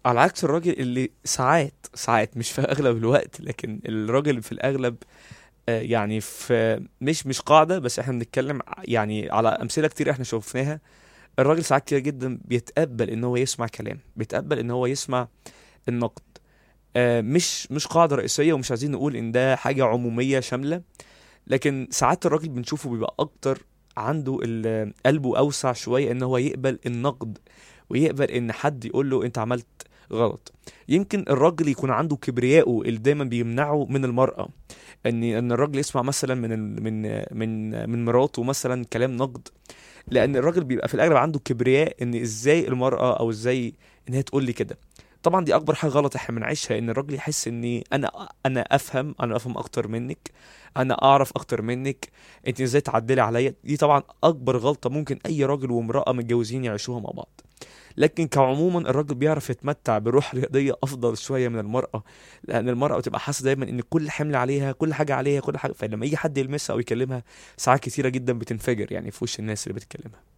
على عكس الراجل اللي ساعات ساعات مش في اغلب الوقت لكن الراجل في الاغلب آه، يعني في مش مش قاعده بس احنا بنتكلم ع- يعني على امثله كتير احنا شفناها الراجل ساعات كتير جدا بيتقبل ان هو يسمع كلام بيتقبل ان هو يسمع النقد آه، مش مش قاعده رئيسيه ومش عايزين نقول ان ده حاجه عموميه شامله لكن ساعات الراجل بنشوفه بيبقى اكتر عنده ال- قلبه اوسع شويه ان هو يقبل النقد ويقبل ان حد يقول له انت عملت غلط يمكن الراجل يكون عنده كبرياءه اللي دايما بيمنعه من المرأة ان ان الراجل يسمع مثلا من ال- من من من مراته مثلا كلام نقد لان الراجل بيبقى في الاغلب عنده كبرياء ان ازاي المرأة او ازاي ان هي تقول لي كده طبعا دي اكبر حاجه غلط احنا بنعيشها ان الراجل يحس اني انا انا افهم انا افهم اكتر منك انا اعرف اكتر منك انت ازاي تعدلي عليا دي طبعا اكبر غلطه ممكن اي راجل وامراه متجوزين يعيشوها مع بعض لكن كعموما الراجل بيعرف يتمتع بروح رياضيه افضل شويه من المراه لان المراه بتبقى حاسه دايما ان كل حمل عليها كل حاجه عليها كل حاجه فلما يجي حد يلمسها او يكلمها ساعات كتيره جدا بتنفجر يعني في وش الناس اللي بتكلمها